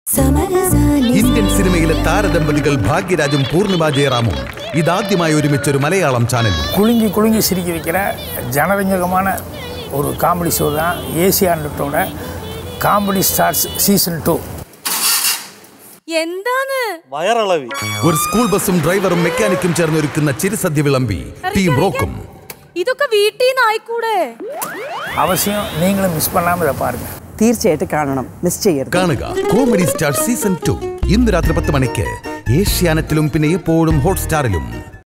Indian സിനിമയിലെ താരദമ്പതികൾ ഭാഗ്യരാജും പൂർണിമ ജയറാമും ഇതാദ്യമായി ഒരുമിച്ചൊരു Malayalam channel குலுங்கி குலுங்கி சிரிக்க வைக்கிற ஜனரஞ்சகமான ஒரு காமெடி ஷோ தான் ஏசியானட்டோட காமெடி ஸ்டார்ஸ் சீசன் டூ എന്താണ് വയറളവി ഒരു സ്കൂൾ ബസ്സും ഡ്രൈവറും മെക്കാനിക്കും ചേർന്ന് ഒരുക്കുന്ന ചിരുസദ്യ വിളമ്പി ടീം റോക്കും ഇതൊക്കെ വീട്ടിൽ നിന്ന് ആയിക്കൂടെ அவசியம் நீங்களும் மிஸ் பண்ணாமல் இதை பாருங்கள் തീർച്ചയായിട്ടും കാണണം മിസ് ചെയ്യരുത് കാണുക കോമഡി സ്റ്റാർ സീസൺ ടു ഇന്ന് രാത്രി പത്ത് മണിക്ക് ഏഷ്യാനെറ്റിലും പിന്നെ എപ്പോഴും ഹോട്ട്സ്റ്റാറിലും